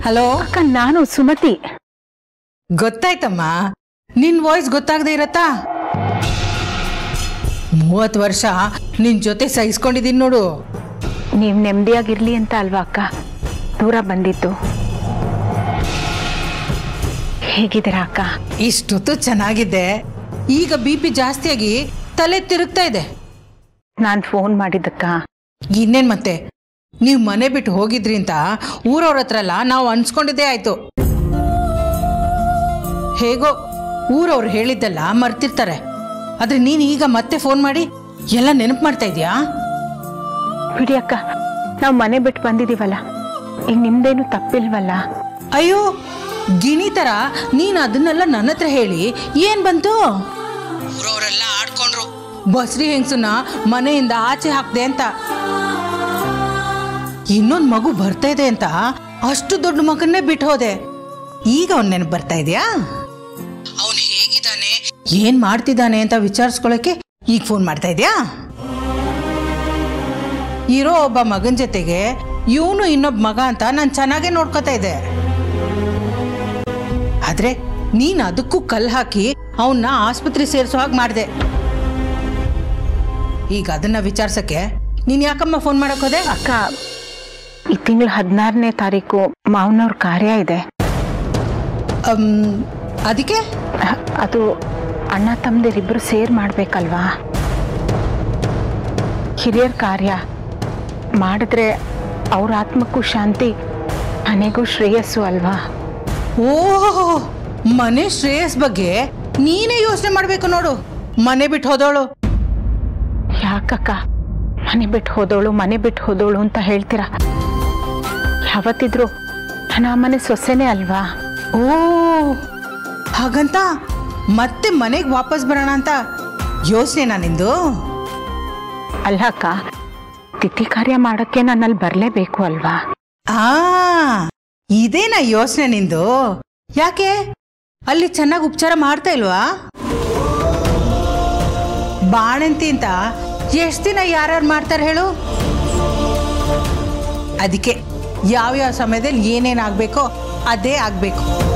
hello ಅಕ್ಕ ನಾನು ಸುಮತಿ ಗೊತ್ತಾಯ್ತಮ್ಮ ನಿನ್ ವಾಯ್ಸ್ ಗೊತ್ತಾಗದೆ ಇರತ್ತಾ ಮೂವತ್ತು ವರ್ಷ ನಿನ್ ಜೊತೆ ಸಹಿಸ್ಕೊಂಡಿದೀನಿ ನೋಡು ನೀವು ನೆಮ್ಮದಿಯಾಗಿರ್ಲಿ ಅಂತ ಅಲ್ವಾ ಅಕ್ಕ ದೂರ ಬಂದಿದ್ದು ಹೇಗಿದ್ದೀರಾ ಅಕ್ಕ ಇಷ್ಟೊತ್ತು ಚೆನ್ನಾಗಿದ್ದೆ ಈಗ ಬಿ ಪಿ ಜಾಸ್ತಿಯಾಗಿ ತಲೆ ತಿರುಗ್ತಾ ಇದೆ ನಾನು ಫೋನ್ ಮಾಡಿದ್ದಕ್ಕ ಇನ್ನೇನ್ ಮತ್ತೆ ನೀವು ಮನೆ ಬಿಟ್ಟು ಹೋಗಿದ್ರಿ ಅಂತ ಊರವ್ರ ಹತ್ರ ಎಲ್ಲ ನಾವು ಅನ್ಸ್ಕೊಂಡಿದ್ದೇ ಆಯ್ತು ಹೇಗೋ ಊರವ್ರು ಹೇಳಿದ್ದೆಲ್ಲ ಮರ್ತಿರ್ತಾರೆ ಆದ್ರೆ ನೀನ್ ಈಗ ಮತ್ತೆ ಫೋನ್ ಮಾಡಿ ಎಲ್ಲ ನೆನಪು ಮಾಡ್ತಾ ಇದೀಯಾ ಬಿಡಿ ಅಕ್ಕ ನಾವು ಮನೆ ಬಿಟ್ಟು ಬಂದಿದೀವಲ್ಲ ಈಗ ನಿಮ್ದೇನು ತಪ್ಪಿಲ್ವಲ್ಲ ಅಯ್ಯೋ ಗಿಣಿ ತರ ನೀನ್ ಅದನ್ನೆಲ್ಲ ನನ್ನ ಹತ್ರ ಹೇಳಿ ಏನ್ ಬಂತು ಊರವರೆಲ್ಲ ಆಡ್ಕೊಂಡ್ರು ಬಸ್ರಿ ಹೆಂಗ್ಸನ್ನ ಮನೆಯಿಂದ ಆಚೆ ಹಾಕ್ದೆ ಅಂತ ಇನ್ನೊಂದ್ ಮಗು ಬರ್ತಾ ಇದೆ ಅಂತ ಅಷ್ಟು ದೊಡ್ಡ ಮಗನ್ನೇ ಬಿಟ್ಟು ಹೋದೆ ಈಗ ಅವನ್ ನೆನಪು ಬರ್ತಾ ಇದೆಯಾ ಅವನ್ ಹೇಗಿದ್ದಾನೆ ಏನ್ ಮಾಡ್ತಿದ್ದಾನೆ ಅಂತ ವಿಚಾರಿಸ್ಕೊಳಕ್ಕೆ ಈಗ ಫೋನ್ ಮಾಡ್ತಾ ಇದೆಯಾ ಇರೋ ಒಬ್ಬ ಮಗನ್ ಜೊತೆಗೆ ಇವನು ಇನ್ನೊಬ್ಬ ಮಗ ಅಂತ ನಾನು ಚೆನ್ನಾಗೇ ನೋಡ್ಕೊತಾ ಇದ್ದೆ ಆದ್ರೆ ನೀನ್ ಅದಕ್ಕೂ ಕಲ್ ಹಾಕಿ ಅವನ್ನ ಆಸ್ಪತ್ರೆ ಸೇರಿಸೋ ಹಾಗೆ ಮಾಡಿದೆ ಈಗ ಅದನ್ನ ವಿಚಾರ್ಸಕ್ಕೆ ನೀನ್ ಯಾಕಮ್ಮ ಫೋನ್ ಮಾಡಕ್ ಹೋದೆ ಅಕ್ಕ ಈ ತಿಂಗಳು ಹದಿನಾರನೇ ತಾರೀಕು ಮಾವನವ್ರ ಕಾರ್ಯ ಇದೆ ಅಮ್, ಅದಕ್ಕೆ ಅಹ್, ಅದು ಅಣ್ಣ ತಮ್ಮದಿರಿಬ್ಬರು ಸೇರ್ ಮಾಡ್ಬೇಕಲ್ವಾ ಹಿರಿಯರ ಕಾರ್ಯ ಮಾಡಿದ್ರೆ ಅವ್ರ ಆತ್ಮಕ್ಕೂ ಶಾಂತಿ ಮನೆಗೂ ಶ್ರೇಯಸ್ಸು ಅಲ್ವಾ ಓಹೋ ಮನೆ ಶ್ರೇಯಸ್ ಬಗ್ಗೆ ನೀನೇ ಯೋಚನೆ ಮಾಡ್ಬೇಕು ನೋಡು ಮನೆ ಬಿಟ್ಟು ಹೋದವಳು ಯಾಕಕ್ಕ ಮನೆ ಬಿಟ್ಟು ಹೋದವಳು ಮನೆ ಬಿಟ್ಟು ಹೋದವಳು ಅಂತ ಹೇಳ್ತೀರಾ ಯಾವತ್ತಿದ್ರು ನಾನು ಆ ಮನೆ ಸೊಸೆನೇ ಅಲ್ವಾ ಓ ಹಾಗಂತ ಮತ್ತೆ ಮನೆಗೆ ವಾಪಸ್ ಬರೋಣ ಅಂತ ಯೋಚನೆನಾ ನಿಂದು ಅಲ್ಲ ಅಕ್ಕ ತಿಥಿ ಕಾರ್ಯ ಮಾಡೋಕ್ಕೆ ನನ್ನಲ್ಲಿ ಬರಲೇಬೇಕು ಅಲ್ವಾ ಆ ಇದೇನಾ ಯೋಚನೆ ನಿಂದು ಯಾಕೆ ಅಲ್ಲಿ ಚೆನ್ನಾಗಿ ಉಪಚಾರ ಮಾಡ್ತಾ ಇಲ್ವಾ ಬಾಣಂತಿ ಅಂತ ಎಷ್ಟು ದಿನ ಯಾರ್ಯಾರು ಮಾಡ್ತಾರೆ ಹೇಳು ಅದಕ್ಕೆ ಯಾವ್ಯಾವ ಸಮಯದಲ್ಲಿ ಏನೇನಾಗಬೇಕೋ ಅದೇ ಆಗಬೇಕು